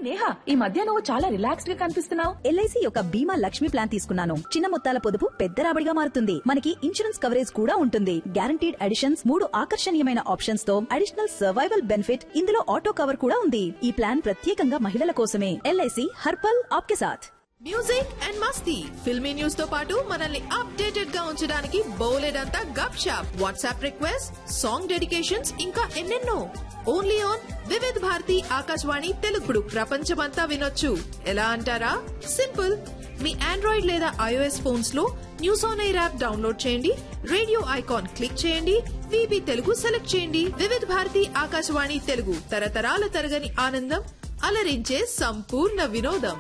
నేహా ఈ మధ్య నువ్వు చాలా రిలాక్స్డ్ గా కనిపిస్తున్నావు ఎల్ఐసి యొక్క బీమా లక్ష్మి ప్లాన్ తీసుకున్నాను చిన్న మొత్తాల పొదుపు పెద్ద రాబడిగా మారుతుంది మనకి ఇన్సూరెన్స్ కవరేజ్ కూడా ఉంటుంది గ్యారంటీడ్ అడిషన్స్ మూడు ఆకర్షణీయమైన ఆప్షన్స్ తో అడిషనల్ సర్వైవల్ బెనిఫిట్ ఇందులో ఆటో కవర్ కూడా ఉంది ఈ ప్లాన్ ప్రత్యేకంగా మహిళల కోసమే ఎల్ఐసి హర్పల్ ఆప్కే సాథ్ మ్యూజిక్ అండ్ మస్తీ ఫిల్మీ న్యూస్ తో పాటు మనల్ని అప్డేటెడ్ గా ఉంచడానికి బోలెడంతా గప్ షాప్ వాట్సాప్ రిక్వెస్ట్ సాంగ్ డెడికేషన్స్ ఇంకా ఎన్నెన్నో ఓన్లీ ఆన్ వివిధ్ భారతి ఆకాశవాణి తెలుగుడు ప్రపంచమంతా వినొచ్చు ఎలా అంటారా సింపుల్ మీ ఆండ్రాయిడ్ లేదా ఐఓఎస్ ఫోన్స్ లో news on air app download చేయండి రేడియో ఐకాన్ క్లిక్ చేయండి విబి తెలుగు సెలెక్ట్ చేయండి వివిధ భారతి ఆకాశవాణి తెలుగు తరతరాల తరగని ఆనందం అలరించే సంపూర్ణ వినోదం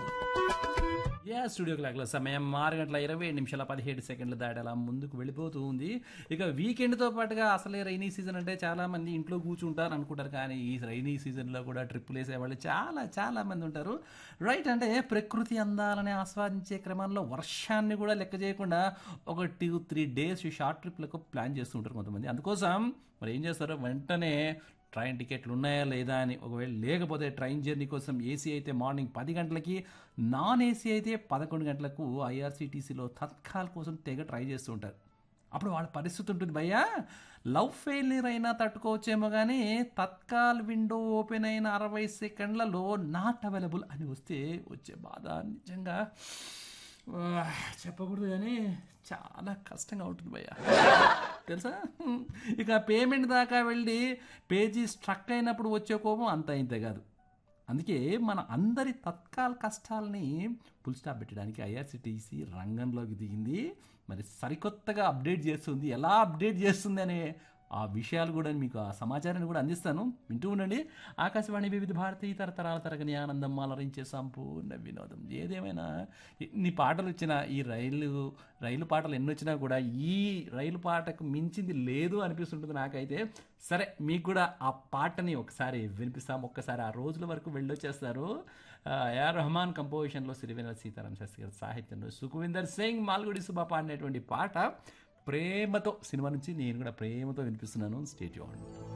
యా స్టూడియో క్లాక్లో సమయం ఆరు గంటల ఇరవై ఏడు నిమిషాల పదిహేడు సెకండ్ల దాటి అలా ముందుకు వెళ్ళిపోతూ ఉంది ఇక వీకెండ్తో పాటుగా అసలే రైనీ సీజన్ అంటే చాలా మంది ఇంట్లో కూర్చుంటారు అనుకుంటారు కానీ ఈ రైనీ సీజన్లో కూడా ట్రిప్పులు వేసేవాళ్ళు చాలా చాలా మంది ఉంటారు రైట్ అంటే ప్రకృతి అందాలని ఆస్వాదించే క్రమంలో వర్షాన్ని కూడా లెక్క చేయకుండా ఒక టూ త్రీ డేస్ షార్ట్ ట్రిప్లకు ప్లాన్ చేస్తుంటారు కొంతమంది అందుకోసం మరి ఏం చేస్తారు వెంటనే ట్రైన్ టికెట్లు ఉన్నాయా లేదా అని ఒకవేళ లేకపోతే ట్రైన్ జర్నీ కోసం ఏసీ అయితే మార్నింగ్ పది గంటలకి నాన్ ఏసీ అయితే పదకొండు గంటలకు ఐఆర్సీటీసీలో తత్కాల్ కోసం తెగ ట్రై చేస్తూ ఉంటారు అప్పుడు వాళ్ళ పరిస్థితి ఉంటుంది భయ్యా లవ్ ఫెయిల్యూర్ అయినా తట్టుకోవచ్చేమో కానీ తత్కాల్ విండో ఓపెన్ అయిన అరవై సెకండ్లలో నాట్ అవైలబుల్ అని వస్తే వచ్చే బాధ నిజంగా ఆ, చెప్పకూడదు కానీ చాలా కష్టంగా ఉంటుంది భయ్య తెలుసా ఇక పేమెంట్ దాకా వెళ్ళి పేజీ స్ట్రక్ అయినప్పుడు వచ్చే కోపం అంత ఇంతే కాదు అందుకే మన అందరి తత్కాల కష్టాలని ఫుల్ స్టాప్ పెట్టడానికి ఐఆర్సిటీసీ రంగంలోకి దిగింది మరి సరికొత్తగా అప్డేట్ చేస్తుంది ఎలా అప్డేట్ చేస్తుంది అనే ఆ విషయాలు కూడా మీకు ఆ సమాచారాన్ని కూడా అందిస్తాను వింటూ ఉండండి ఆకాశవాణి వివిధ భారతీ తరతరాల తరగని ఆనందం అలరించే సంపూర్ణ వినోదం ఏదేమైనా ఎన్ని పాటలు వచ్చినా ఈ రైలు రైలు పాటలు ఎన్ని వచ్చినా కూడా ఈ రైలు పాటకు మించింది లేదు అనిపిస్తుంటుంది నాకైతే సరే మీకు కూడా ఆ పాటని ఒకసారి వినిపిస్తాం ఒక్కసారి ఆ రోజుల వరకు వెళ్ళొచ్చేస్తారు ఆ, ఏఆర్ రెహమాన్ కంపోజిషన్లో సిరివెన సీతారాం శాస్త్రి గారి సాహిత్యంలో సుఖవిందర్ సింగ్ మాల్గుడి సుబ్బా పాడినటువంటి పాట ప్రేమతో సినిమా నుంచి నేను కూడా ప్రేమతో వినిపిస్తున్నాను స్టేట్ ఆన్